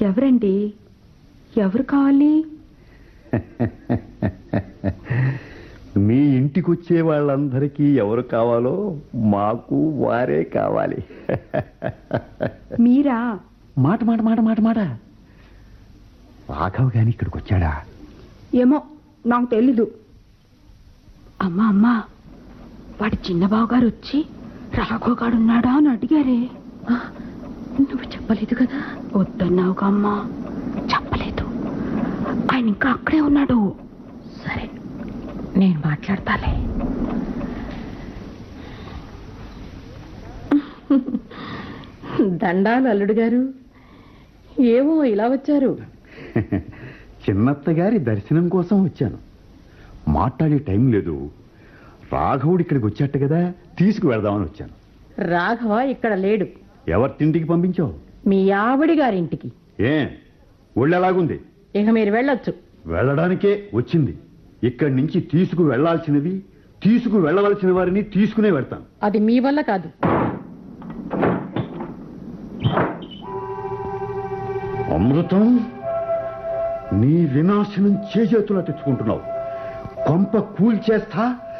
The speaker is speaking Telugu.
ఎవరండి ఎవరు కావాలి మీ ఇంటికి వచ్చే వాళ్ళందరికీ ఎవరు కావాలో మాకు వారే కావాలి మీరా మాట మాట మాట మాట మాట రాఘవ్ గాని ఇక్కడికి వచ్చాడా ఏమో నాకు తెలీదు అమ్మా అమ్మా వాడి చిన్నబావు గారు వచ్చి రాఘవ్ గారు ఉన్నాడా అని అడిగారే ఆ, నువ్వు చెప్పలేదు కదా వద్దన్నావుగా అమ్మా చెప్పలేదు ఆయన ఇంకా అక్కడే ఉన్నాడు సరే నేను మాట్లాడతాలే దండాలు అల్లుడు గారు ఏమో ఇలా వచ్చారు చిన్నత్త గారి దర్శనం కోసం వచ్చాను మాట్లాడే టైం లేదు రాఘవుడు ఇక్కడికి వచ్చాట కదా తీసుకువెళదామని వచ్చాను రాఘవ ఇక్కడ లేడు ఎవరిటింటికి పంపించావు మీ ఆవిడి గారింటికి ఏ ఒళ్ళు ఎలాగుంది ఇక మీరు వెళ్ళొచ్చు వెళ్ళడానికే వచ్చింది ఇక్కడి నుంచి తీసుకు వెళ్లాల్సినవి తీసుకు వెళ్ళవలసిన వారిని తీసుకునే వెళ్తాను అది మీ వల్ల కాదు అమృతం నీ వినాశనం చేజేతులా తెచ్చుకుంటున్నావు కొంప కూల్చేస్తా